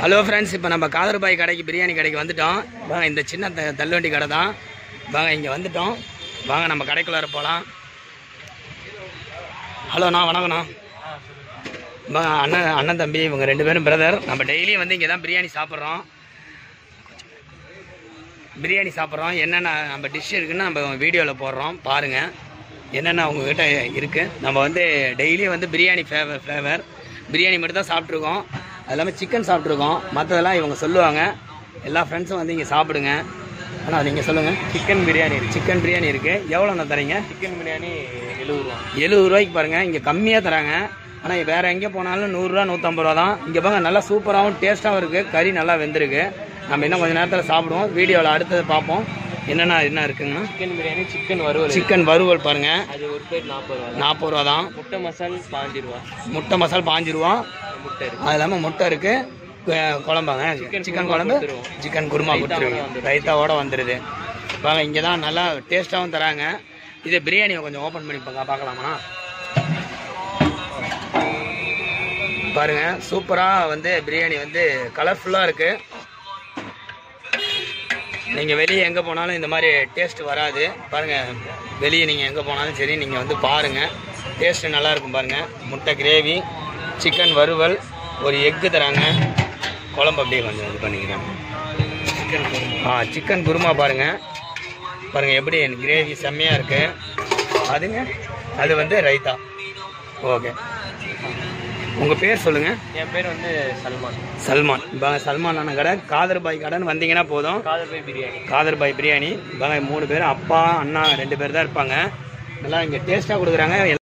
hello friends இப்போ நம்ம காதர்பாய் கடைக்கு பிரியாணி கடைக்கு வந்துட்டோம் வாங்க இந்த சின்ன த தள்ளுவண்டி கடை தான் வாங்க இங்கே வந்துட்டோம் வாங்க நம்ம கடைக்குள்ளார போகலாம் ஹலோண்ணா வணக்கண்ணா வாங்க அண்ணன் அண்ணன் தம்பி இவங்க ரெண்டு பேரும் பிரதர் நம்ம டெய்லியும் வந்து இங்கே தான் பிரியாணி சாப்பிட்றோம் பிரியாணி சாப்பிட்றோம் என்னென்ன நம்ம டிஷ் இருக்குன்னு நம்ம வீடியோவில் போடுறோம் பாருங்கள் என்னென்ன உங்ககிட்ட இருக்குது நம்ம வந்து டெய்லியும் வந்து பிரியாணி ஃபேவர் ஃப்ளேவர் பிரியாணி மட்டும் தான் சாப்பிட்ருக்கோம் அது இல்லாமல் சிக்கன் சாப்பிட்ருக்கோம் மற்றதெல்லாம் இவங்க சொல்லுவாங்க எல்லா ஃப்ரெண்ட்ஸும் வந்து இங்கே சாப்பிடுங்க ஆனால் நீங்கள் சொல்லுங்கள் சிக்கன் பிரியாணி இருக்கு சிக்கன் பிரியாணி இருக்குது எவ்வளோண்ணா தரீங்க சிக்கன் பிரியாணி எழுபது ரூபா எழுபது ரூபாய்க்கு பாருங்கள் இங்கே கம்மியாக தராங்க ஆனால் வேறு எங்கே போனாலும் நூறுரூவா நூற்றம்பது ரூபா தான் இங்கே பாருங்க நல்லா சூப்பராகவும் டேஸ்ட்டாகவும் இருக்குது கறி நல்லா வெந்திருக்கு நம்ம இன்னும் கொஞ்சம் நேரத்தில் சாப்பிடுவோம் வீடியோவில் அடுத்தது பார்ப்போம் என்னென்ன என்ன இருக்குங்கன்னா சிக்கன் பிரியாணி சிக்கன் வறுவல் சிக்கன் வறுவல் பாருங்கள் அது ஒரு பிளேட் நாற்பது ரூபா நாற்பது ரூபா தான் முட்டை மசால் பாஞ்சு ரூபா முட்டை மசால் பாஞ்சு ரூபா முட்டை இருக்கு அது இல்லாமல் முட்டை இருக்குது குழம்பாங்க சிக்கன் குழம்பு சிக்கன் குருமா கொடுத்துருவீங்க ரைத்தாவோட வந்துடுது வாங்க இங்கே தான் நல்லா டேஸ்ட்டாகவும் தராங்க இது பிரியாணியை கொஞ்சம் ஓப்பன் பண்ணி பாங்க பார்க்கலாமா பாருங்க சூப்பராக வந்து பிரியாணி வந்து கலர்ஃபுல்லாக இருக்குது நீங்கள் வெளியே எங்கே போனாலும் இந்த மாதிரி டேஸ்ட் வராது பாருங்கள் வெளியே நீங்கள் எங்கே போனாலும் சரி நீங்கள் வந்து பாருங்கள் டேஸ்ட்டு நல்லா இருக்கும் பாருங்கள் முட்டை கிரேவி சிக்கன் வறுவல் ஒரு எக்கு தராங்க குழம்பு அப்படியே கொஞ்சம் இது பண்ணிக்கிறேன் சிக்கன் குருமா ஆ சிக்கன் குருமா பாருங்கள் பாருங்கள் எப்படி கிரேவி செம்மையாக இருக்குது அதுங்க அது வந்து ரைத்தா ஓகே உங்கள் பேர் சொல்லுங்கள் என் பேர் வந்து சல்மான் சல்மான் இப்போ சல்மான் அண்ணன் கடை காதர் பாய் கடைன்னு வந்தீங்கன்னா போதும் காதர்பாய் பிரியாணி காதர் பாய் பிரியாணி இவங்க மூணு பேர் அப்பா அண்ணா ரெண்டு பேர் தான் இருப்பாங்க நல்லா இங்கே டேஸ்ட்டாக கொடுக்குறாங்க